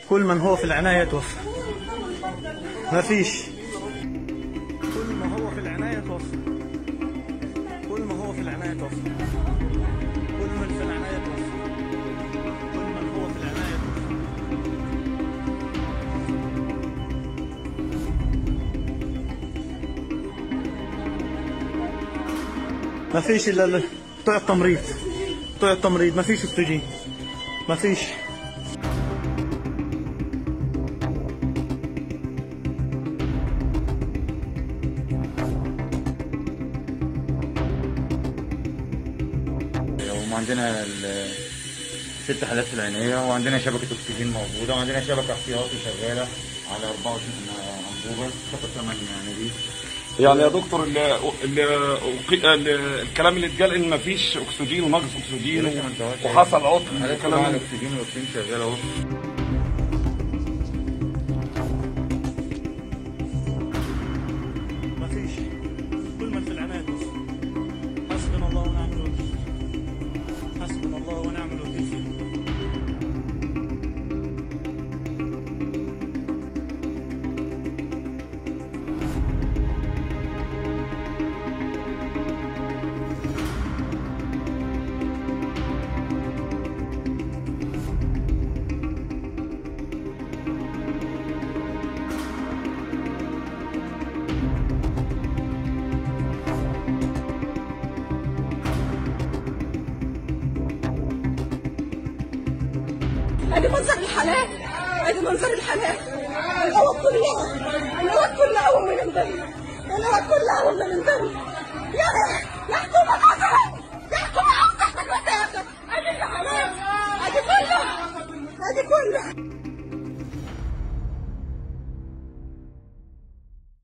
كل من هو في العناية توفى ما فيش كل ما هو في العناية توفى كل ما هو في العناية توفى كل من في العناية توفى كل من هو في العناية توفى ما فيش الا ال- بتوع التمريض بتوع التمريض ما فيش اكسجين ما فيش وعندنا ال- ست حالات في العناية وعندنا شبكة أكسجين موجودة وعندنا شبكة احتياطي شغالة على 24 أنبوبة شبكة 8 نضيف يعني يا دكتور ال ال ال الكلام اللي اتقال ان مفيش اكسجين ونقص اكسجين يا باشا ما انت واقف. وحصل عطل حالات الكلام كلها ده. الأكسجين والأكسجين شغال أهو ما فيش كل من في العناية توفى حسبنا الله ونعم الوكيل حسبنا الله ونعم الوكيل فيه ادي منظر الحالات ادي منظر الحالات الأوض كلها الأوض كلها أول من الدم الأوض كلها أول من الدم يا